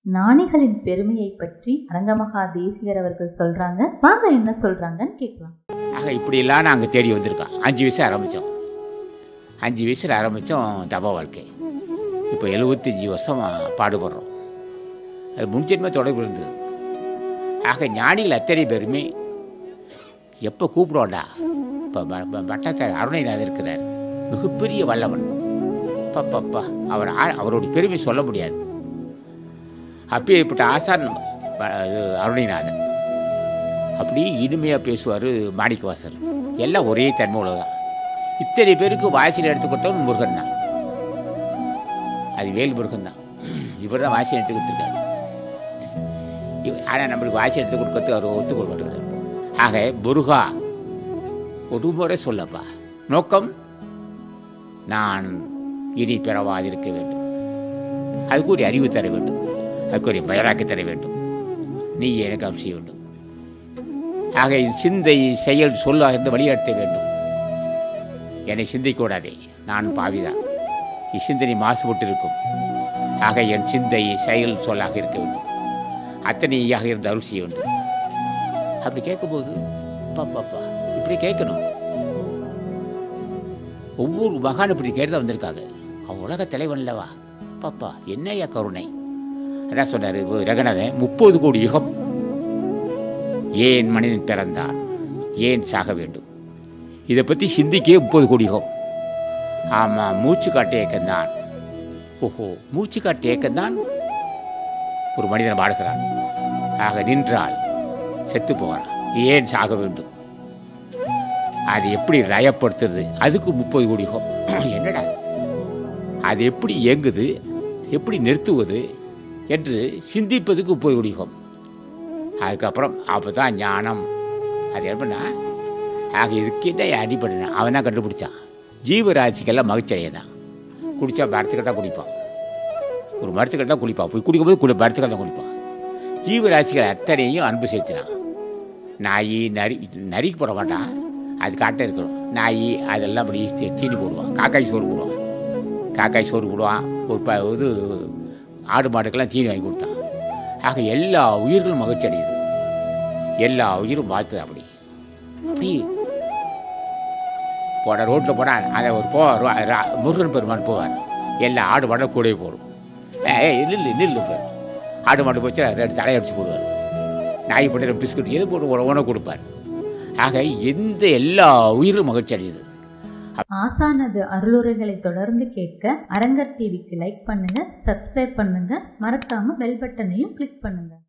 ஞானிகளின் பெருமையை பற்றி அரங்கமகா தேசிகர் அவர்கள் சொல்றாங்க வாங்க என்ன சொல்றாங்கன்னு கேட்கலாம் ஆக இப்படியெல்லாம் நாங்கள் தேடி வந்திருக்கோம் அஞ்சு வயசு ஆரம்பித்தோம் அஞ்சு வயசில் ஆரம்பித்தோம் தப வாழ்க்கை இப்போ எழுபத்தஞ்சி வருஷம் பாடுபடுறோம் அது முன்ஜென்ம தொடர்பு இருந்தது ஆக ஞானிகள் அத்தனை பேருமே எப்போ கூப்பிடுவோண்டா இப்போ பட்டத்தார் அருணைநாதர் இருக்கிறார் மிகப்பெரிய வல்லவன் பப்பப்பா அவர் ஆ- அவருடைய பெருமை சொல்ல முடியாது அப்பேற்பட்ட ஆசான் ப- இது அருணைநாதன் அப்படியே இனிமையாக பேசுவார் மாணிக்கவாசர் எல்லாம் ஒரே தன்மை உள்ளதான் இத்தனை பேருக்கு வாசியில் எடுத்து கொடுத்தவன் முருகன் தான் அது வேல் முருகன் தான் இவர் தான் வாசி எடுத்து கொடுத்துருக்காரு ஆனால் நம்மளுக்கு வாசி எடுத்து கொடுக்கறதுக்கு அவர் ஒத்துக்கொள்ள மாட்டேங்கிறார் ஆக முருகா ஒரு முறை சொல்லப்பா நோக்கம் நான் இனி பிறவாதிருக்க வேண்டும் அதுக்கு ஒரு அறிவு தர வேண்டும் அதுக்கு ஒரு பயராக்கி தர வேண்டும் நீ எனக்கு அருள் செய்ய வேண்டும் ஆக என் சிந்தை செயல் சொல்லாக இருந்து வழிநடத்த வேண்டும் என்னை சிந்திக்கூடாதே நான் பாவிதான் என் சிந்தனை மாசுபட்டு இருக்கும் ஆக என் சிந்தை செயல் சொல்லாக இருக்க வேண்டும் அத்தனையாக இருந்து அருள் செய்ய வேண்டும் அப்படி கேட்கும்போது பாப்பாப்பா இப்படி கேட்கணும் ஒவ்வொரு மகான் இப்படி கேட்டு வந்திருக்காங்க அவன் உலக தலைவன் இல்லவா பாப்பா என்னையா கருணை அதான் சொன்னார் ரகநாதன் முப்பது கோடி யுகம் ஏன் மனிதன் பிறந்தான் ஏன் சாக வேண்டும் இதை பற்றி சிந்திக்கே முப்பது கோடி யுகம் ஆமாம் மூச்சு காட்டு ஏக்கம்தான் ஓஹோ மூச்சு காட்டு ஏக்கம்தான் ஒரு மனிதன் வாழ்கிறான் ஆக நின்றால் செத்து போகிறான் ஏன் சாக வேண்டும் அது எப்படி லயப்படுத்துறது அதுக்கு முப்பது கோடி யுகம் என்னடா அது எப்படி இயங்குது எப்படி நிறுத்துவது என்று சிந்திப்பதுக்கு முப்பது கோடி யுகம் அதுக்கப்புறம் அப்போ தான் ஞானம் அது எப்படின்னா ஆக இதுக்கு என்ன அடிப்படைனா அவன் தான் கண்டுபிடிச்சான் ஜீவராசிக்கெல்லாம் மகிழ்ச்சி அடையதான் குடித்தா மரத்துக்கள் தான் குடிப்பான் ஒரு மரத்துக்கள் தான் குளிப்பான் போய் குடிக்கும்போது குடி மரத்துக்கள் தான் குடிப்பான் ஜீவராசிகள் அத்தனையும் அன்பு செலுத்தினான் நாய் நரி நரிக்கு போட மாட்டான் அது காட்ட இருக்கணும் நாய் அதெல்லாம் அப்படி தீ- தீனி போடுவான் காக்காய் சோறு போடுவான் காக்காய் சோறு போடுவான் ஒரு ப இது ஆடு மாடுக்கெல்லாம் தீனி வாங்கி கொடுத்தான் ஆக எல்லா உயிர்களும் மகிழ்ச்சி அடையுது எல்லா உயிரும் வாழ்த்துது அப்படி அப்படி போட ரோட்டில் போனால் அதை ஒரு போ ரோ- ரா- முருகன் பெருமான் போவார் எல்லா ஆடு மாடும் கூடவே போடும் ஏய் நில்லு நில்லு பாரு ஆடு மாடு போச்சு ரெண்டு தலையடிச்சு போடுவார் நாய் போட்டு ரெண்டு பிஸ்கட் எது போட்டு உணவு உணவு கொடுப்பார் ஆக எந்த எல்லா உயிரும் மகிழ்ச்சி அடையுது ஆசானது அருளுரைகளை தொடர்ந்து கேட்க அரங்கர் டிவிக்கு லைக் பண்ணுங்க சப்ஸ்கிரைப் பண்ணுங்க மறக்காம பெல் பட்டனையும் கிளிக் பண்ணுங்க